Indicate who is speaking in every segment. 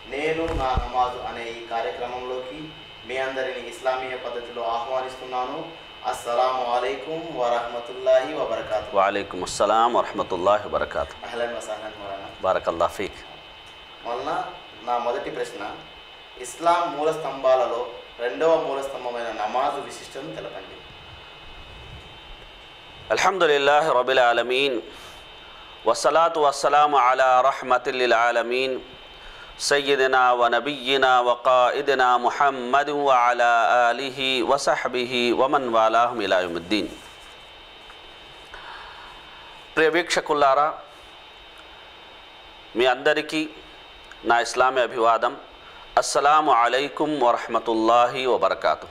Speaker 1: నేను నా నమాజు అనే ఈ కార్యక్రమంలోకి మీ అందరిని ఇస్లామీయ పద్ధతిలో ఆహ్వానిస్తున్నాను అస్సలాము అలైకుం వరహమతుల్లాహి వబర్కాతు
Speaker 2: వాలేకుమ్ అస్సలాం వరహమతుల్లాహి వబర్కాతు
Speaker 1: అహ్లన్ వసహ్లన్ మౌలానా
Speaker 2: బారకల్లా ఫీక్
Speaker 1: వలన నా మొదటి ప్రశ్న ఇస్లాం మూల స్తంభాలలో రెండవ మూల స్తంభమైన నమాజు విశిష్టతను తెలపండి
Speaker 2: అల్హమ్దులిల్లాహి రబిల్ ఆలమీన్ వసలాతు వస్సలాము అలా రహమతుల్లిల్ ఆలమీన్ సయ్యదినా వ నబియ్యినా వ కాయిదినా ముహమ్మద్ వ అలా ఆలిహి వసహబిహి వమన్ వాలాహం ఇలాయుముద్దీన్ ప్రియ వీక్షకులారా మీ అందరికీ నా ఇస్లామీ అభివాదం అస్సలాము అలైకుం వరహమతుల్లాహి వబర్కాతు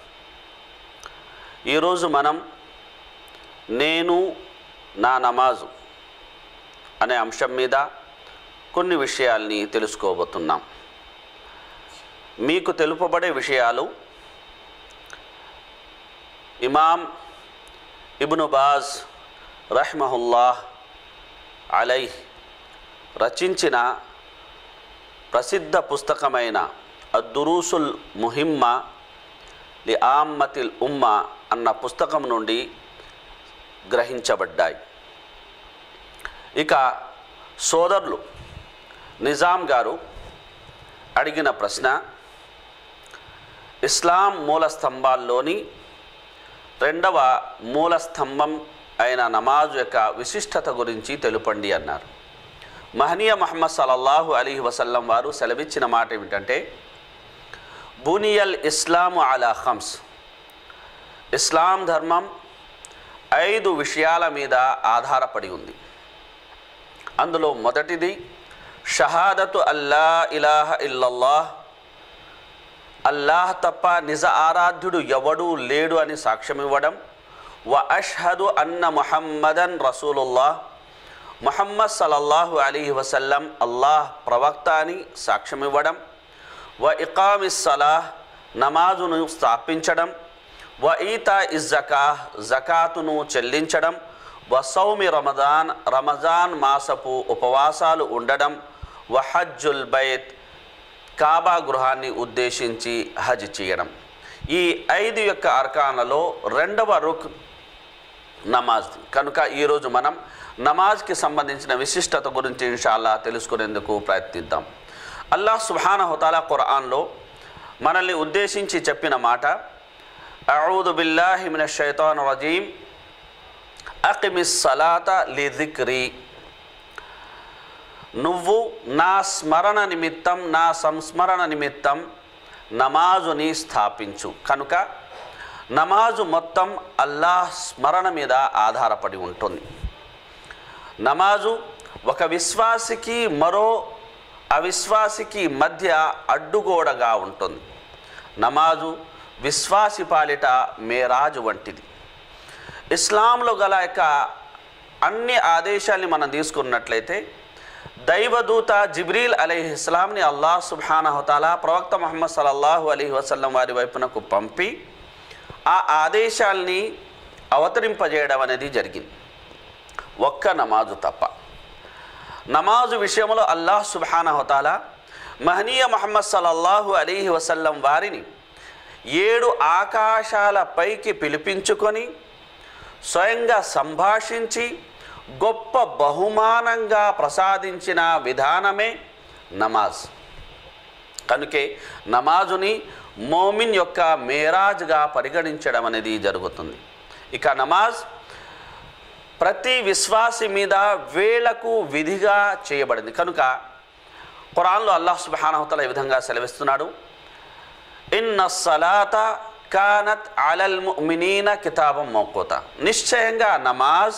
Speaker 2: ఈరోజు మనం నేను నా నమాజు అనే అంశం మీద కొన్ని విషయాల్ని తెలుసుకోబోతున్నాం మీకు తెలుపబడే విషయాలు ఇమాం ఇబ్ను బాజ్ రహ్మహుల్లాహ్ అలై రచించిన ప్రసిద్ధ పుస్తకమైన అద్దురూసుల్ ముహిమ్మ లి ఆమ్మతిల్ ఉమ్మ అన్న పుస్తకం నుండి గ్రహించబడ్డాయి ఇక సోదరులు నిజాం గారు అడిగిన ప్రశ్న ఇస్లాం మూల స్తంభాల్లోని రెండవ మూల స్తంభం అయిన నమాజు యొక్క విశిష్టత గురించి తెలుపండి అన్నారు మహనీయ మహమ్మద్ సల్లల్లాహు అలీ వసల్లం వారు సెలవిచ్చిన మాట ఏమిటంటే బునియల్ ఇస్లాము అలా హమ్స్ ఇస్లాం ధర్మం ఐదు విషయాల మీద ఆధారపడి ఉంది అందులో మొదటిది షహాదతు అల్లా ఇలాహ ఇల్లల్లాహ్ అల్లాహ్ తప్ప నిజ ఆరాధ్యుడు ఎవడూ లేడు అని సాక్ష్యం ఇవ్వడం వ అష్హదు అన్న ముహమ్మదన్ రసూలుల్లాహ్ ముహమ్మద్ సల్లల్లాహు అలీ వసల్లం అల్లాహ్ ప్రవక్త అని సాక్ష్యం ఇవ్వడం వ ఇకామిస్ సలాహ్ నమాజును స్థాపించడం వ ఈతా ఇజ్ జకా జకాతును చెల్లించడం వ సౌమి రమదాన్ రమజాన్ మాసపు ఉపవాసాలు ఉండడం వ హజ్జుల్ బైత్ కాబా గృహాన్ని ఉద్దేశించి హజ్ చేయడం ఈ ఐదు యొక్క అర్కానలో రెండవ రుక్ నమాజ్ కనుక ఈరోజు మనం నమాజ్కి సంబంధించిన విశిష్టత గురించి ఇన్షాల్లా తెలుసుకునేందుకు ప్రయత్నిద్దాం అల్లాహ్ సుబ్హాన హుతాలా ఖురాన్లో మనల్ని ఉద్దేశించి చెప్పిన మాట అఊదు బిల్లాహి మిన షైతాన్ రజీం అకిమిస్ సలాత లిదిక్రి నువ్వు నా స్మరణ నిమిత్తం నా సంస్మరణ నిమిత్తం నమాజుని స్థాపించు కనుక నమాజు మొత్తం అల్లాహ్ స్మరణ మీద ఆధారపడి ఉంటుంది నమాజు ఒక విశ్వాసికి మరో అవిశ్వాసికి మధ్య అడ్డుగోడగా ఉంటుంది నమాజు విశ్వాసి పాలిట మేరాజు వంటిది ఇస్లాంలో గల యొక్క అన్ని ఆదేశాల్ని మనం తీసుకున్నట్లయితే దైవదూత జిబ్రీల్ అలీహ్ ఇస్లాంని అల్లాహ్ సుబ్హానహుతాలా ప్రవక్త ముహమ్మద్ సల్లల్లాహు అలీ వసల్లం వారి వైపునకు పంపి ఆ ఆదేశాల్ని అవతరింపజేయడం అనేది జరిగింది ఒక్క నమాజు తప్ప నమాజు విషయంలో అల్లాహ్ సుబ్హానహుతాలా మహనీయ ముహమ్మద్ సల్లల్లాహు అలీహి వసల్లం వారిని ఏడు ఆకాశాల పైకి పిలిపించుకొని స్వయంగా సంభాషించి గొప్ప బహుమానంగా ప్రసాదించిన విధానమే నమాజ్ కనుకే నమాజుని మోమిన్ యొక్క మేరాజ్గా పరిగణించడం అనేది జరుగుతుంది ఇక నమాజ్ ప్రతి విశ్వాసి మీద వేలకు విధిగా చేయబడింది కనుక ఖురాన్లో అల్లాహ్ సుబ్హానహుతల ఈ విధంగా సెలవిస్తున్నాడు ఇన్న సలాత కానత్ అలల్ ముమినీన కితాబం మౌకోత నిశ్చయంగా నమాజ్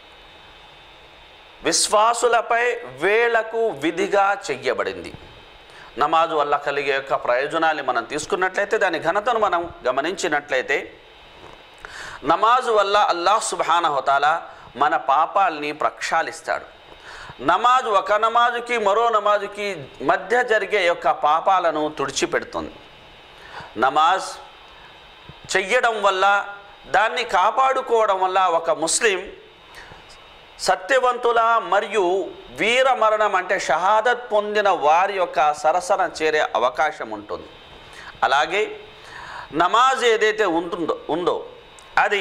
Speaker 2: విశ్వాసులపై వేలకు విధిగా చెయ్యబడింది నమాజు వల్ల కలిగే యొక్క ప్రయోజనాన్ని మనం తీసుకున్నట్లయితే దాని ఘనతను మనం గమనించినట్లయితే నమాజు వల్ల అల్లాహ్ సుబానహుతాల మన పాపాల్ని ప్రక్షాళిస్తాడు నమాజు ఒక నమాజుకి మరో నమాజుకి మధ్య జరిగే యొక్క పాపాలను తుడిచిపెడుతుంది నమాజ్ చెయ్యడం వల్ల దాన్ని కాపాడుకోవడం వల్ల ఒక ముస్లిం సత్యవంతుల మరియు వీర మరణం అంటే షహాదత్ పొందిన వారి యొక్క సరసన చేరే అవకాశం ఉంటుంది అలాగే నమాజ్ ఏదైతే ఉంటుందో ఉందో అది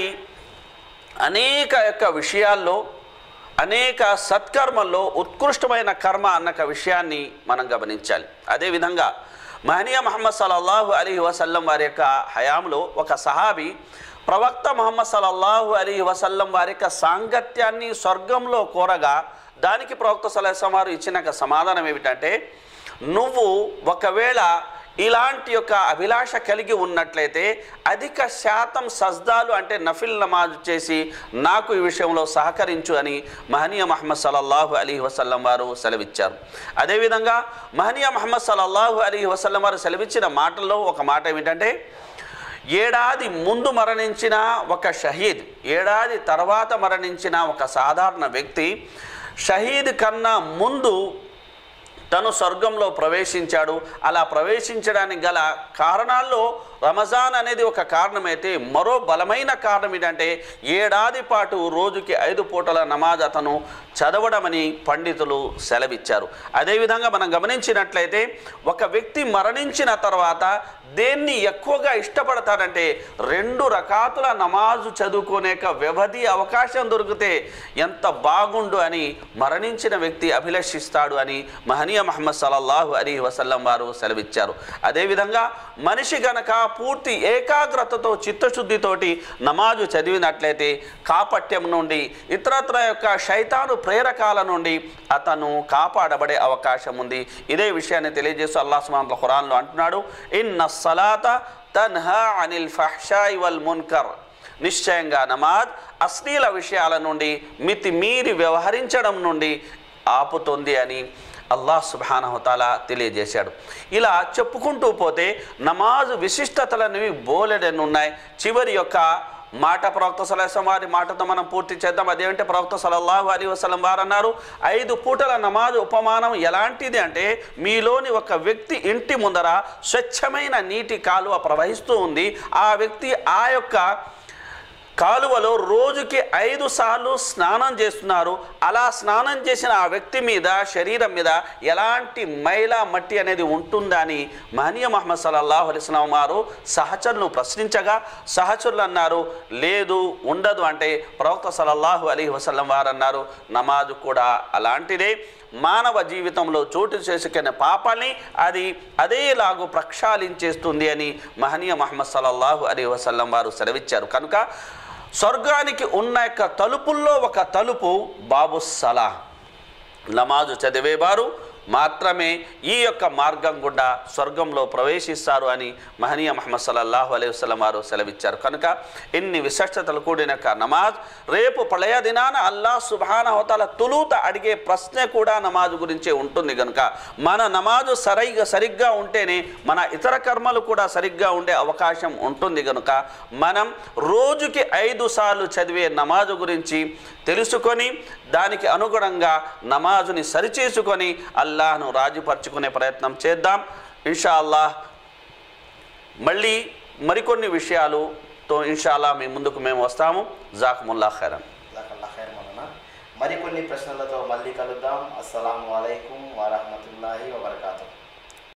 Speaker 2: అనేక యొక్క విషయాల్లో అనేక సత్కర్మల్లో ఉత్కృష్టమైన కర్మ అన్న విషయాన్ని మనం గమనించాలి అదేవిధంగా మహనీయ మహమ్మద్ సల్లల్లాహు అలీ వసల్లం వారి యొక్క హయాంలో ఒక సహాబీ ప్రవక్త మహమ్మద్ సల్లల్లాహు అలీ వసల్లం వారి యొక్క సాంగత్యాన్ని స్వర్గంలో కోరగా దానికి ప్రవక్త సలహా వారు ఇచ్చిన ఒక సమాధానం ఏమిటంటే నువ్వు ఒకవేళ ఇలాంటి యొక్క అభిలాష కలిగి ఉన్నట్లయితే అధిక శాతం సజ్దాలు అంటే నఫిల్ నమాజ్ చేసి నాకు ఈ విషయంలో సహకరించు అని మహనీయ మహమ్మద్ సల్లల్లాహు అలీ వసల్లం వారు సెలవిచ్చారు అదేవిధంగా మహనీయ మహమ్మద్ సల్లల్లాహు అలీ వసల్లం వారు సెలవిచ్చిన మాటల్లో ఒక మాట ఏమిటంటే ఏడాది ముందు మరణించిన ఒక షహీద్ ఏడాది తర్వాత మరణించిన ఒక సాధారణ వ్యక్తి షహీద్ కన్నా ముందు తను స్వర్గంలో ప్రవేశించాడు అలా ప్రవేశించడానికి గల కారణాల్లో రమజాన్ అనేది ఒక కారణమైతే మరో బలమైన కారణం ఏంటంటే ఏడాది పాటు రోజుకి ఐదు పూటల నమాజ్ అతను చదవడమని పండితులు సెలవిచ్చారు అదేవిధంగా మనం గమనించినట్లయితే ఒక వ్యక్తి మరణించిన తర్వాత దేన్ని ఎక్కువగా ఇష్టపడతాడంటే రెండు రకాతుల నమాజు చదువుకునేక వ్యవధి అవకాశం దొరికితే ఎంత బాగుండు అని మరణించిన వ్యక్తి అభిలషిస్తాడు అని మహనీయ మహమ్మద్ సల్లల్లాహు అలీ వసల్లం వారు సెలవిచ్చారు అదేవిధంగా మనిషి గనక పూర్తి ఏకాగ్రతతో చిత్తశుద్ధితోటి నమాజు చదివినట్లయితే కాపట్యం నుండి ఇతరత్ర యొక్క శైతాను ప్రేరకాల నుండి అతను కాపాడబడే అవకాశం ఉంది ఇదే విషయాన్ని తెలియజేస్తూ అల్లాహ్ సుబ్హానహు వతఆలా ఖురాన్లో అంటున్నాడు ఇన్న సలాత తన్హా అనిల్ ఫహ్షాయి వల్ మున్కర్ నిశ్చయంగా నమాజ్ అశ్లీల విషయాల నుండి మితి మీరి వ్యవహరించడం నుండి ఆపుతుంది అని అల్లాహ్ సుబానహతాలా తెలియజేశాడు ఇలా చెప్పుకుంటూ పోతే నమాజు విశిష్టతలనేవి బోలెడన్ని ఉన్నాయి చివరి యొక్క మాట ప్రవక్త సలహం వారి మాటతో మనం పూర్తి చేద్దాం అదేంటే ప్రవక్త సలల్లాహు అలీ వసలం వారు అన్నారు ఐదు పూటల నమాజు ఉపమానం ఎలాంటిది అంటే మీలోని ఒక వ్యక్తి ఇంటి ముందర స్వచ్ఛమైన నీటి కాలువ ప్రవహిస్తూ ఉంది ఆ వ్యక్తి ఆ యొక్క కాలువలో రోజుకి ఐదు సార్లు స్నానం చేస్తున్నారు అలా స్నానం చేసిన ఆ వ్యక్తి మీద శరీరం మీద ఎలాంటి మైల మట్టి అనేది ఉంటుందా అని మహనీయ మహమ్మద్ సల్లల్లాహు అలిస్లాం వారు సహచరులను ప్రశ్నించగా సహచరులు అన్నారు లేదు ఉండదు అంటే ప్రవక్త సల్లల్లాహు అలీ వసల్లం వారు అన్నారు నమాజు కూడా అలాంటిదే మానవ జీవితంలో చోటు చేసుకునే పాపాన్ని అది అదేలాగు ప్రక్షాళించేస్తుంది అని మహనీయ మహమ్మద్ సల్లల్లాహు అలీ వసల్లం వారు సెలవిచ్చారు కనుక స్వర్గానికి ఉన్న యొక్క తలుపుల్లో ఒక తలుపు బాబు సలా నమాజు చదివేవారు మాత్రమే ఈ యొక్క మార్గం గుండా స్వర్గంలో ప్రవేశిస్తారు అని మహనీయ మహమ్మద్ సల్లల్లాహు అలైహి వసల్లం వారు సెలవిచ్చారు కనుక ఇన్ని విశిష్టతలు కూడిన యొక్క నమాజ్ రేపు ప్రళయ దినాన అల్లా సుబాన హోతాల తులూత అడిగే ప్రశ్న కూడా నమాజు గురించే ఉంటుంది కనుక మన నమాజు సరిగ్గా సరిగ్గా ఉంటేనే మన ఇతర కర్మలు కూడా సరిగ్గా ఉండే అవకాశం ఉంటుంది కనుక మనం రోజుకి ఐదు సార్లు చదివే నమాజు గురించి తెలుసుకొని దానికి అనుగుణంగా నమాజుని సరిచేసుకొని అల్లాహ్ను రాజుపరుచుకునే ప్రయత్నం చేద్దాం ఇన్షా అల్లాహ్ మళ్ళీ మరికొన్ని విషయాలుతో ఇన్షాల్లా మీ ముందుకు మేము వస్తాము జాకుముల్లా ఖైరన్
Speaker 1: జజాకల్లా ఖైర్ మౌలానా మరికొన్ని ప్రశ్నలతో మళ్ళీ కలుద్దాం అస్సలం అయికం వరహమతుల్లాహి వబర్కాతు